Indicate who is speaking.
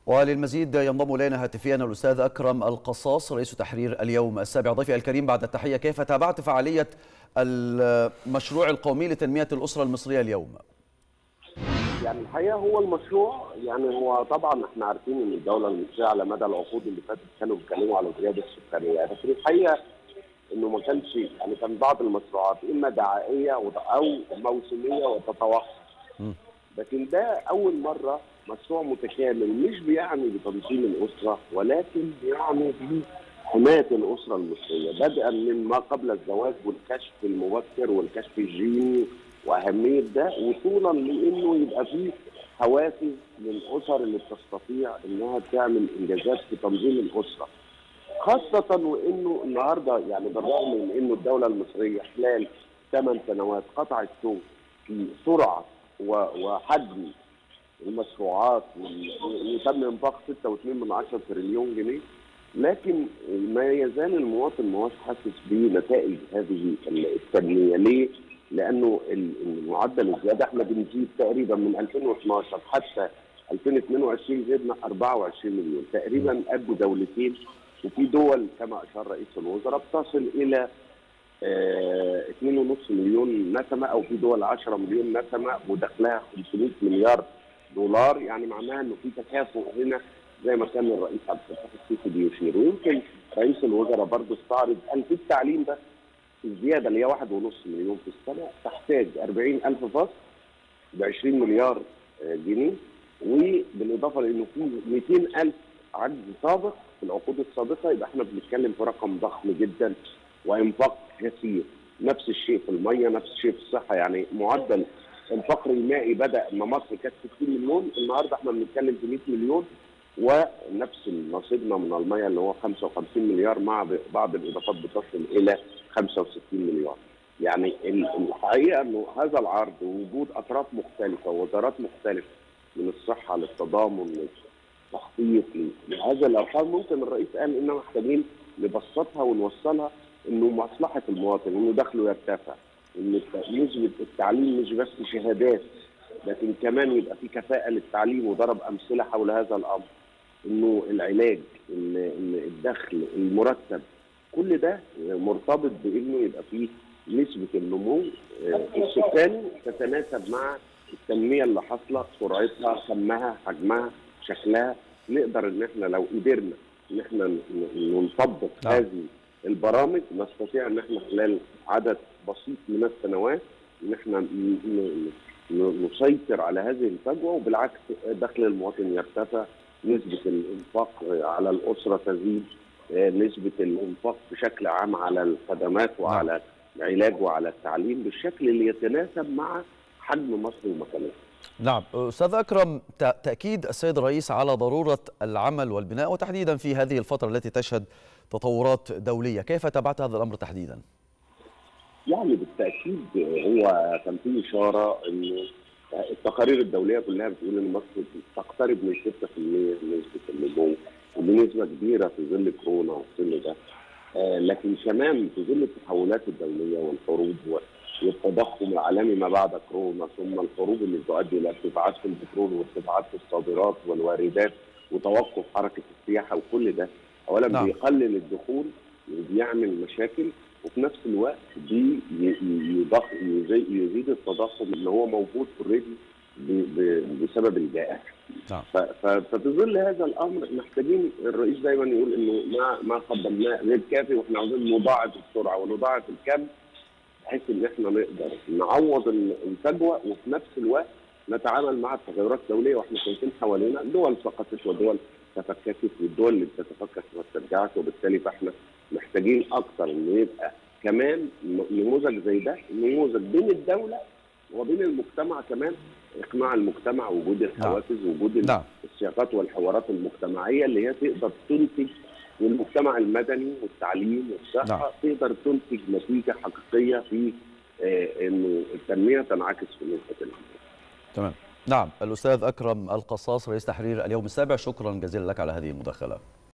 Speaker 1: وللمزيد ينضم الينا هاتفيا الاستاذ اكرم القصاص رئيس تحرير اليوم السابع ضيفي الكريم بعد التحيه كيف تابعت فعاليه المشروع القومي لتنميه الاسره المصريه اليوم؟
Speaker 2: يعني الحقيقه هو المشروع يعني هو طبعا احنا عارفين ان الدوله المصريه على مدى العقود اللي فاتت كانوا بيتكلموا على الزياده السكانيه لكن الحقيقه انه ما كانش يعني كان بعض المشروعات اما دعائيه او موسميه وتتوقف لكن ده اول مره مشروع متكامل مش بيعني بتنظيم الاسره ولكن بيعني بحمايه الاسره المصريه بدءا من ما قبل الزواج والكشف المبكر والكشف الجيني واهميه ده وصولا لانه يبقى فيه حوافز للاسر اللي بتستطيع انها تعمل انجازات في تنظيم الاسره. خاصه وانه النهارده يعني بالرغم من انه الدوله المصريه خلال ثمان سنوات قطعت شوط في سرعه وحجم المشروعات وتم انفاق 6.2 من 10 تريليون جنيه لكن ما يزال المواطن ما هوش حاسس بنتائج هذه التنميه ليه؟ لانه المعدل الزياده احنا بنزيد تقريبا من 2012 حتى 2022 زدنا 24 مليون تقريبا قد دولتين وفي دول كما اشار رئيس الوزراء بتصل الى اه 2.5 مليون نسمه او في دول 10 مليون نسمه ودخلها 500 مليار دولار يعني معناها انه في تكافؤ هنا زي ما كان الرئيس عبد الفتاح السيسي بيشير ويمكن رئيس الوزراء برضه استعرض قال في التعليم بس الزياده اللي هي 1.5 مليون في السنه تحتاج 40000 فصل ب 20 مليار جنيه وبالاضافه لانه في 200000 عجز سابق في العقود السابقه يبقى احنا بنتكلم في رقم ضخم جدا وانفاق كثير نفس الشيء في الميه نفس الشيء في الصحه يعني معدل الفقر المائي بدا لما مصر كانت 60 مليون النهارده احنا بنتكلم في 100 مليون ونفس نصيبنا من الميه اللي هو 55 مليار مع بعض الاضافات بتصل الى 65 مليار. يعني الحقيقه انه هذا العرض ووجود اطراف مختلفه ووزارات مختلفه من الصحه للتضامن للتخطيط لهذا الارقام ممكن الرئيس قال اننا محتاجين نبسطها ونوصلها انه مصلحه المواطن انه دخله يرتفع ان نسبه التعليم مش بس شهادات لكن كمان يبقى في كفاءه للتعليم وضرب امثله حول هذا الامر انه العلاج الدخل المرتب كل ده مرتبط بانه يبقى فيه نسبه النمو السكاني تتناسب مع التنميه اللي حاصله سرعتها كمها حجمها شكلها نقدر ان احنا لو قدرنا ان احنا نطبق نعم. هذه البرامج نستطيع ان احنا خلال عدد بسيط من السنوات ان احنا نسيطر على هذه الفجوه وبالعكس دخل المواطن يرتفع نسبه الانفاق على الاسره تزيد نسبه الانفاق بشكل عام على الخدمات وعلى العلاج وعلى التعليم بالشكل اللي يتناسب مع حجم مصر ومكانتها.
Speaker 1: نعم استاذ اكرم تاكيد السيد الرئيس على ضروره العمل والبناء وتحديدا في هذه الفتره التي تشهد تطورات دوليه، كيف تابعت هذا الامر تحديدا؟
Speaker 2: يعني بالتاكيد هو كان في اشاره انه التقارير الدوليه كلها بتقول ان مصر تقترب من 6% من نسبه النمو وبنسبه كبيره في ظل كورونا والظل ده آه لكن كمان في ظل التحولات الدوليه والحروب والتضخم العالمي ما بعد كورونا ثم الحروب اللي تؤدي الى ارتفاعات في البترول وارتفاعات في الصادرات والواردات وتوقف حركه السياحه وكل ده اولا نعم. بيقلل الدخول وبيعمل مشاكل وفي نفس الوقت دي يزيد التضخم اللي هو موجود اوريدي بسبب الجائحه. نعم. ففي ظل هذا الامر محتاجين الرئيس دايما يقول انه ما ما قدمناه غير كافي واحنا عاوزين نضاعف السرعه ونضاعف الكم بحيث ان احنا نقدر نعوض الفجوه وفي نفس الوقت نتعامل مع التغيرات الدوليه واحنا شايفين حوالينا دول سقطت ودول تفككت والدول اللي بتتفكك ما ترجعش وبالتالي فاحنا محتاجين اكثر انه يبقى كمان نموذج زي ده نموذج بين الدوله وبين المجتمع كمان اقناع المجتمع وجود الحوافز وجود نعم. السياقات والحوارات المجتمعيه اللي هي تقدر تنتج والمجتمع المدني والتعليم والصحه نعم. تقدر تنتج نتيجه حقيقيه في آه انه التنميه تنعكس في نسبه الانجاز.
Speaker 1: تمام. نعم الاستاذ اكرم القصاص رئيس تحرير اليوم السابع شكرا جزيلا لك على هذه المداخله.